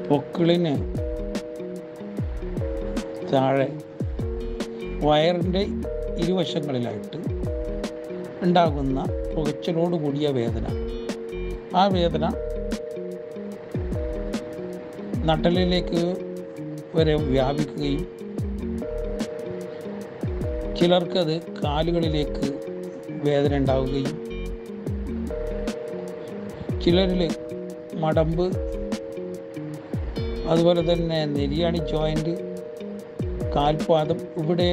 പൊക്കിളിന് താഴെ വയറിൻ്റെ ഇരുവശങ്ങളിലായിട്ട് ഉണ്ടാകുന്ന പുകച്ചിലോട് കൂടിയ വേദന ആ വേദന നട്ടലിലേക്ക് വരെ വ്യാപിക്കുകയും ചിലർക്കത് കാലുകളിലേക്ക് വേദന ഉണ്ടാവുകയും ചിലരിൽ മടമ്പ് അതുപോലെ തന്നെ നെരിയാണി ജോയിൻ്റ് കാൽപാദം ഇവിടെ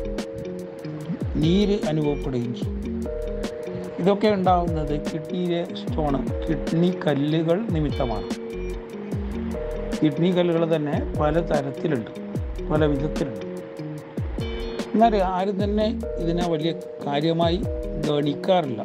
നീര് അനുഭവപ്പെടുകയും ചെയ്യും ഇതൊക്കെ ഉണ്ടാകുന്നത് കിഡ്നിയിലെ സ്റ്റോണ് കിഡ്നി കല്ലുകൾ നിമിത്തമാണ് കിഡ്നി കല്ലുകൾ തന്നെ പല തരത്തിലുണ്ട് പല വിധത്തിലുണ്ട് എന്നാൽ ആരും തന്നെ ഇതിനെ വലിയ കാര്യമായി ഗണിക്കാറില്ല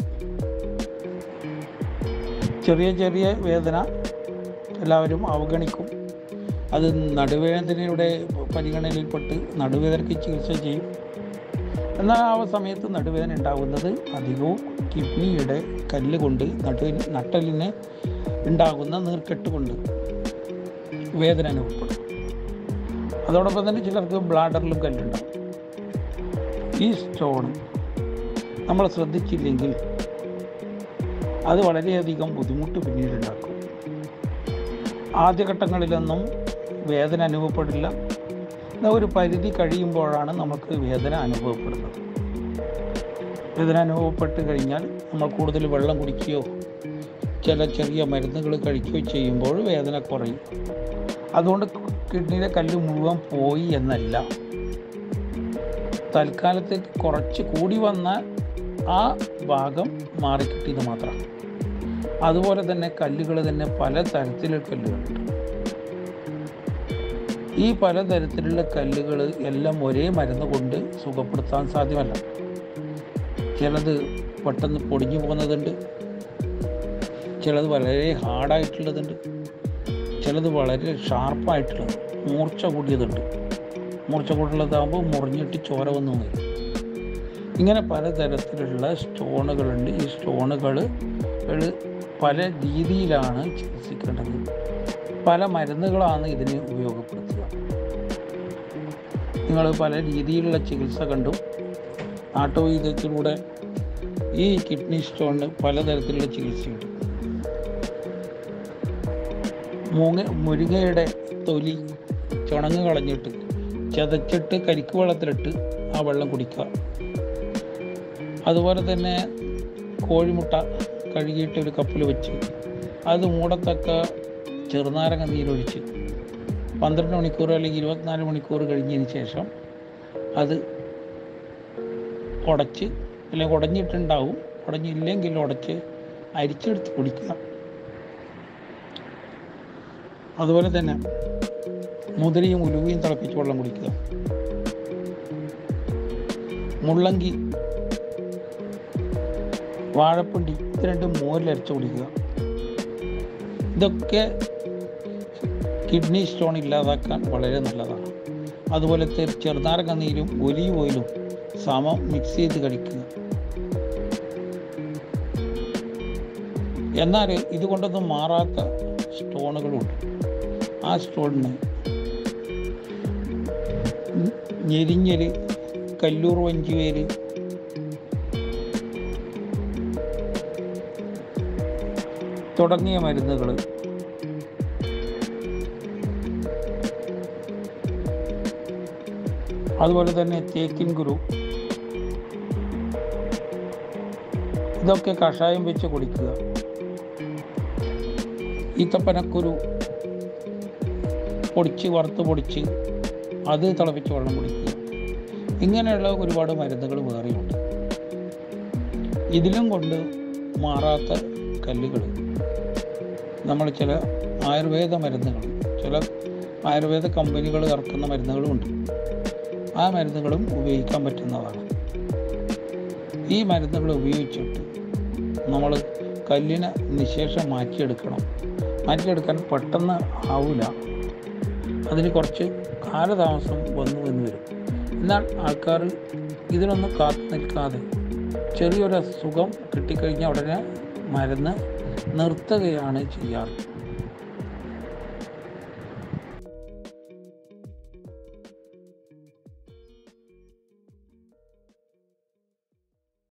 ചെറിയ ചെറിയ വേദന എല്ലാവരും അവഗണിക്കും അത് നടുവേദനയുടെ പരിഗണനയിൽപ്പെട്ട് നടുവേദനയ്ക്ക് ചികിത്സ ചെയ്യും എന്നാൽ ആ സമയത്ത് നടുവേദന ഉണ്ടാകുന്നത് അധികവും കിഡ്നിയുടെ കല്ല് കൊണ്ട് നടു നട്ടലിന് ഉണ്ടാകുന്ന നീർക്കെട്ട് കൊണ്ട് വേദന അനുഭവപ്പെടും അതോടൊപ്പം തന്നെ ചിലർക്ക് ബ്ലാഡറിലും കല്ലുണ്ടാകും ഈ സ്റ്റോൺ നമ്മൾ ശ്രദ്ധിച്ചില്ലെങ്കിൽ അത് വളരെയധികം ബുദ്ധിമുട്ട് പിന്നീട് ഉണ്ടാക്കും ആദ്യഘട്ടങ്ങളിലൊന്നും വേദന അനുഭവപ്പെടില്ല എന്നാ ഒരു പരിധി കഴിയുമ്പോഴാണ് നമുക്ക് വേദന അനുഭവപ്പെടുന്നത് വേദന അനുഭവപ്പെട്ട് കഴിഞ്ഞാൽ നമ്മൾ കൂടുതൽ വെള്ളം കുടിക്കുകയോ ചില ചെറിയ മരുന്നുകൾ കഴിക്കുകയോ ചെയ്യുമ്പോൾ വേദന കുറയും അതുകൊണ്ട് കിഡ്നിയിലെ കല്ല് മുഴുവൻ പോയി എന്നല്ല തൽക്കാലത്തേക്ക് കുറച്ച് കൂടി വന്ന ആ ഭാഗം മാറിക്കിട്ടിയത് മാത്രമാണ് അതുപോലെ തന്നെ കല്ലുകൾ തന്നെ പല തരത്തിലുള്ള കല്ലുകളുണ്ട് ഈ പലതരത്തിലുള്ള കല്ലുകൾ എല്ലാം ഒരേ മരുന്ന് കൊണ്ട് സുഖപ്പെടുത്താൻ സാധ്യമല്ല ചിലത് പെട്ടെന്ന് പൊടിഞ്ഞു പോകുന്നതുണ്ട് ചിലത് വളരെ ഹാർഡായിട്ടുള്ളതുണ്ട് ചിലത് വളരെ ഷാർപ്പായിട്ടുള്ളത് മൂർച്ച കൂടിയതുണ്ട് മൂർച്ച കൂടിയുള്ളതാകുമ്പോൾ മുറിഞ്ഞിട്ട് ചോര വന്നു വരും ഇങ്ങനെ പലതരത്തിലുള്ള സ്റ്റോണുകളുണ്ട് ഈ സ്റ്റോണുകൾ പല രീതിയിലാണ് ചികിത്സിക്കേണ്ടത് പല മരുന്നുകളാണ് ഇതിന് ഉപയോഗപ്പെടുത്തുക നിങ്ങൾ പല രീതിയിലുള്ള ചികിത്സ കണ്ടു നാട്ടുവൈദ്യത്തിലൂടെ ഈ കിഡ്നി സ്റ്റോണിന് പലതരത്തിലുള്ള ചികിത്സയുണ്ട് മൂങ്ങ മുരിങ്ങയുടെ തൊലി ചുണങ്ങ് കളഞ്ഞിട്ട് ചതച്ചിട്ട് കരിക്ക് വെള്ളത്തിലിട്ട് ആ വെള്ളം കുടിക്കുക അതുപോലെ തന്നെ കോഴിമുട്ട കഴുകിയിട്ട് ഒരു കപ്പിൽ വെച്ച് അത് മൂടത്തക്ക ചെറുനാരങ്ങ നീരൊഴിച്ച് പന്ത്രണ്ട് മണിക്കൂർ അല്ലെങ്കിൽ ഇരുപത്തിനാല് മണിക്കൂർ കഴിഞ്ഞതിന് ശേഷം അത് ഉടച്ച് അല്ലെങ്കിൽ ഉടഞ്ഞിട്ടുണ്ടാവും ഉടഞ്ഞില്ലെങ്കിൽ ഉടച്ച് അരിച്ചെടുത്ത് കുടിക്കുക അതുപോലെ തന്നെ മുതിരയും ഉലുവയും തിളപ്പിച്ച് വെള്ളം കുടിക്കുക മുള്ളങ്കി വാഴപ്പിണ്ടി ഇത് രണ്ടും മോരിലരച്ച് കുടിക്കുക ഇതൊക്കെ കിഡ്നി സ്റ്റോൺ ഇല്ലാതാക്കാൻ വളരെ നല്ലതാണ് അതുപോലെ ചെറു- ചെറുനാരങ്ങ നീരും ഒലിവ് ഓയിലും സമം മിക്സ് ചെയ്ത് കഴിക്കുക എന്നാൽ ഇതുകൊണ്ടൊന്നും മാറാത്ത സ്റ്റോണുകളുണ്ട് ആ സ്റ്റോണിന് ഞെരിഞ്ഞല് കല്ലൂർ വഞ്ചിവേര് തുടങ്ങിയ മരുന്നുകൾ അതുപോലെ തന്നെ തേക്കിൻ കുരു ഇതൊക്കെ കഷായം വെച്ച് കുടിക്കുക ഈത്തപ്പനക്കുരു പൊടിച്ച് വറുത്ത് പൊടിച്ച് അത് തിളപ്പിച്ച് വെള്ളം കുടിക്കുക ഇങ്ങനെയുള്ള ഒരുപാട് മരുന്നുകൾ വേറെയുണ്ട് ഇതിലും കൊണ്ട് മാറാത്ത കല്ലുകൾ നമ്മൾ ചില ആയുർവേദ മരുന്നുകൾ ചില ആയുർവേദ കമ്പനികൾ ഇറക്കുന്ന മരുന്നുകളുമുണ്ട് ആ മരുന്നുകളും ഉപയോഗിക്കാൻ പറ്റുന്നതാണ് ഈ മരുന്നുകൾ ഉപയോഗിച്ചിട്ട് നമ്മൾ കല്ലിനെ നിശേഷം മാറ്റിയെടുക്കണം മാറ്റിയെടുക്കാൻ പെട്ടെന്ന് ആവില്ല അതിന് കുറച്ച് കാലതാമസം വന്നു എന്ന് വരും എന്നാൽ ആൾക്കാർ ഇതിനൊന്നും കാത്തു നിൽക്കാതെ ചെറിയൊരു സുഖം കിട്ടിക്കഴിഞ്ഞാൽ ഉടനെ മരുന്ന് നിർത്തുകയാണ് ചെയ്യാറ്